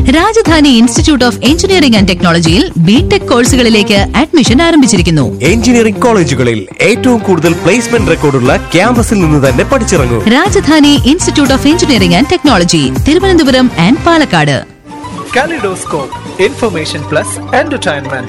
Rajdhani institute of engineering and ടെക്നോളജിയിൽ BTech കോഴ്സുകളിലേക്ക് admission ആരംഭിച്ചിരിക്കുന്നു എഞ്ചിനീയറിംഗ് കോളേജുകളിൽ ഏറ്റവും കൂടുതൽ പ്ലേസ്മെന്റ് റെക്കോർഡുള്ള ക്യാമ്പസിൽ നിന്ന് തന്നെ പഠിച്ചിറങ്ങൂ Rajadhani institute of engineering and technology Thiruvananthapuram and Palakkad Kaleidoscope, Information Plus Entertainment.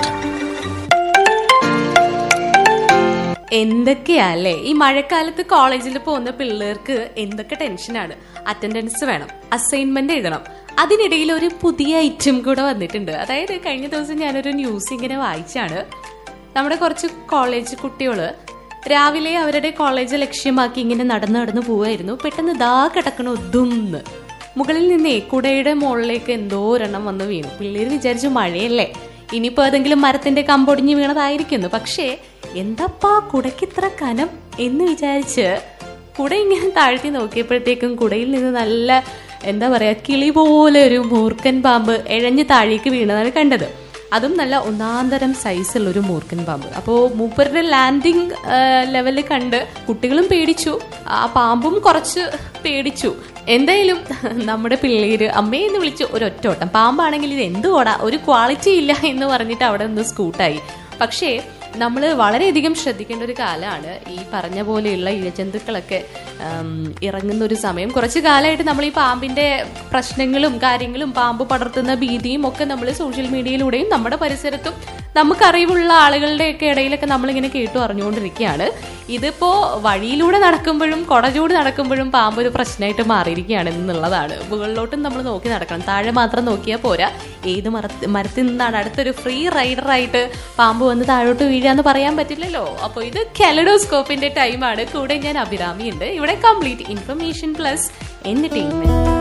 എന്തൊക്കെയാ അല്ലേ ഈ മഴക്കാലത്ത് കോളേജിൽ പോകുന്ന പിള്ളേർക്ക് എന്തൊക്കെ ടെൻഷനാണ് അറ്റൻഡൻസ് വേണം അസൈൻമെന്റ് എഴുതണം അതിനിടയിൽ ഒരു പുതിയ ഐറ്റം കൂടെ വന്നിട്ടുണ്ട് അതായത് കഴിഞ്ഞ ദിവസം ഞാനൊരു ന്യൂസ് ഇങ്ങനെ വായിച്ചാണ് നമ്മുടെ കുറച്ച് കോളേജ് കുട്ടികള് രാവിലെ അവരുടെ കോളേജ് ലക്ഷ്യമാക്കി ഇങ്ങനെ നടന്ന് നടന്ന് പോവായിരുന്നു പെട്ടെന്ന് ദാ കിടക്കണ ഒതുന്ന് മുകളിൽ നിന്നേ കുടയുടെ മുകളിലേക്ക് എന്തോ ഒരെണ്ണം വന്ന് വീണു പിള്ളേര് വിചാരിച്ചു മഴയല്ലേ ഇനിയിപ്പോ ഏതെങ്കിലും മരത്തിന്റെ കമ്പൊടിഞ്ഞ് വീണതായിരിക്കുന്നു പക്ഷേ എന്താപ്പാ കുടയ്ക്ക് ഇത്ര കനം എന്ന് വിചാരിച്ച് കുട ഇങ്ങനെ താഴ്ത്തി നോക്കിയപ്പോഴത്തേക്കും കുടയിൽ നിന്ന് നല്ല എന്താ പറയാ കിളി പോലെ ഒരു മൂർഖൻ പാമ്പ് എഴഞ്ഞ് താഴേക്ക് വീണതാണ് കണ്ടത് അതും നല്ല ഒന്നാന്തരം സൈസുള്ള ഒരു മൂർഖൻ പാമ്പ് അപ്പോൾ മൂപ്പരുടെ ലാൻഡിങ് ലെവല് കണ്ട് കുട്ടികളും പേടിച്ചു ആ പാമ്പും കുറച്ച് പേടിച്ചു എന്തായാലും നമ്മുടെ പിള്ളേര് അമ്മയെ എന്ന് വിളിച്ച് ഒരു ഒറ്റോട്ടം പാമ്പാണെങ്കിൽ ഇത് എന്ത് കോടാ ഒരു ക്വാളിറ്റി ഇല്ല എന്ന് പറഞ്ഞിട്ട് അവിടെ നിന്ന് സ്കൂട്ടായി പക്ഷേ നമ്മൾ വളരെയധികം ശ്രദ്ധിക്കേണ്ട ഒരു കാലമാണ് ഈ പറഞ്ഞ പോലെയുള്ള ഇഴജന്തുക്കളൊക്കെ ഉം, ഇറങ്ങുന്ന ഒരു സമയം കുറച്ച് കാലമായിട്ട് നമ്മൾ ഈ പാമ്പിന്റെ പ്രശ്നങ്ങളും കാര്യങ്ങളും പാമ്പ് പടർത്തുന്ന ഭീതിയും ഒക്കെ നമ്മൾ സോഷ്യൽ മീഡിയയിലൂടെയും നമ്മുടെ പരിസരത്തും നമുക്കറിവുള്ള ആളുകളുടെയൊക്കെ ഇടയിലൊക്കെ നമ്മളിങ്ങനെ കേട്ടു അറിഞ്ഞുകൊണ്ടിരിക്കുകയാണ് ഇതിപ്പോ വഴിയിലൂടെ നടക്കുമ്പോഴും കൊടചൂട് നടക്കുമ്പോഴും പാമ്പ് ഒരു പ്രശ്നമായിട്ട് മാറിയിരിക്കുകയാണ് എന്നുള്ളതാണ് മുകളിലോട്ടും നമ്മൾ നോക്കി നടക്കണം താഴെ മാത്രം നോക്കിയാൽ പോരാ ഏത് മരത്തി മരത്തിൽ നിന്നാണ് അടുത്തൊരു ഫ്രീ റൈഡറായിട്ട് പാമ്പ് വന്ന് താഴോട്ട് വീഴാന്ന് പറയാൻ പറ്റില്ലല്ലോ അപ്പോൾ ഇത് കെലഡോസ്കോപ്പിന്റെ ടൈമാണ് കൂടെ ഞാൻ അഭിരാമി ഉണ്ട് ഇവിടെ കംപ്ലീറ്റ് ഇൻഫർമേഷൻ പ്ലസ് എന്റർടൈൻമെന്റ്